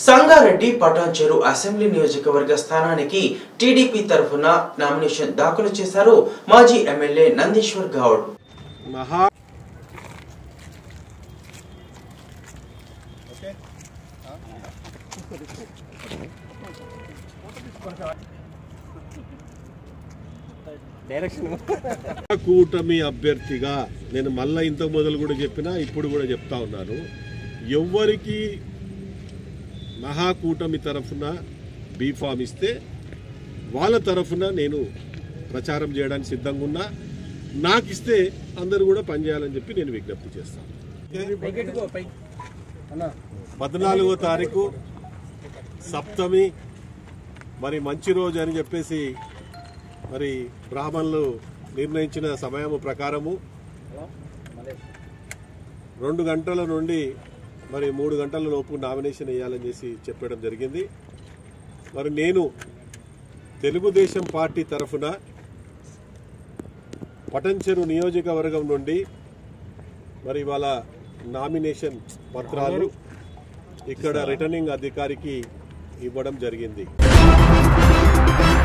Sangareddy Patancheru assembly నియోజకవర్గ స్థానానికి TDP తరఫున నామినేషన్ దాఖలు చేశారు మాజీ ఎమ్మెల్యే నందీశ్వర్ గౌడ్ మహా కూటమి అభ్యర్థిగా నేను మళ్ళా ఇంతకు మొదలు కూడా చెప్పినా ఇప్పుడు కూడా చెప్తా ఉన్నాను ఎవ్వరికి మహాకూటమి తరఫున బీఫామ్ ఇస్తే వాళ్ళ తరఫున నేను ప్రచారం చేయడానికి సిద్ధంగా ఉన్నా నాకు ఇస్తే అందరూ కూడా పనిచేయాలని చెప్పి నేను విజ్ఞప్తి చేస్తాను పద్నాలుగో తారీఖు సప్తమి మరి మంచి రోజు అని చెప్పేసి మరి బ్రాహ్మణులు నిర్ణయించిన సమయం ప్రకారము రెండు గంటల నుండి మరి మూడు గంటల లోపు నామినేషన్ వేయాలని చేసి చెప్పడం జరిగింది మరి నేను తెలుగుదేశం పార్టీ తరఫున పటంచెరు నియోజకవర్గం నుండి మరి ఇవాళ నామినేషన్ పత్రాలు ఇక్కడ రిటర్నింగ్ అధికారికి ఇవ్వడం జరిగింది